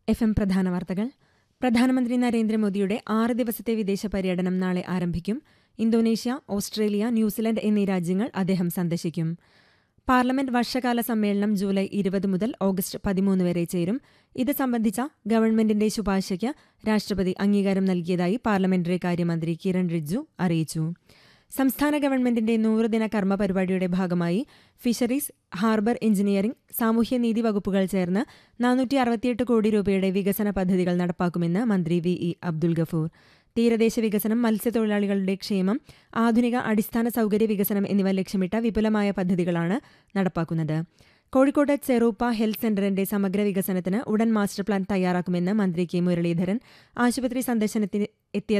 F M പ്രധാന വാർത്തകൾ പ്രധാനമന്ത്രി നരേന്ദ്രമോദിയുടെ ആറ് ദിവസത്തെ വിദേശ പര്യടനം നാളെ ആരംഭിക്കും ഇന്തോനേഷ്യ ഓസ്ട്രേലിയ ന്യൂസിലൻഡ് എന്നീ രാജ്യങ്ങൾ അദ്ദേഹം സന്ദർശിക്കും പാർലമെന്റ് വർഷകാല സമ്മേളനം ജൂലൈ ഇരുപത് മുതൽ ഓഗസ്റ്റ് പതിമൂന്ന് വരെ ചേരും ഇത് സംബന്ധിച്ച ഗവൺമെന്റിന്റെ ശുപാർശയ്ക്ക് രാഷ്ട്രപതി അംഗീകാരം നൽകിയതായി പാർലമെന്ററി കാര്യമന്ത്രി കിരൺ റിജ്ജു അറിയിച്ചു സംസ്ഥാന ഗവൺമെന്റിന്റെ നൂറുദിന കർമ്മ പരിപാടിയുടെ ഭാഗമായി ഫിഷറീസ് ഹാർബർ എഞ്ചിനീയറിംഗ് സാമൂഹ്യനീതി വകുപ്പുകൾ ചേർന്ന് നാനൂറ്റി അറുപത്തിയെട്ട് കോടി രൂപയുടെ വികസന പദ്ധതികൾ നടപ്പാക്കുമെന്ന് മന്ത്രി വി ഇ അബ്ദുൽ ഗഫൂർ തീരദേശ വികസനം മത്സ്യത്തൊഴിലാളികളുടെ ക്ഷേമം ആധുനിക അടിസ്ഥാന സൗകര്യ വികസനം എന്നിവ ലക്ഷ്യമിട്ട വിപുലമായ പദ്ധതികളാണ് നടപ്പാക്കുന്നത് കോഴിക്കോട് ചെറൂപ്പ ഹെൽത്ത് സെന്ററിന്റെ സമഗ്ര വികസനത്തിന് ഉടൻ മാസ്റ്റർ പ്ലാൻ തയ്യാറാക്കുമെന്ന് മന്ത്രി കെ മുരളീധരൻ ആശുപത്രി സന്ദർശനത്തിന് എത്തിയ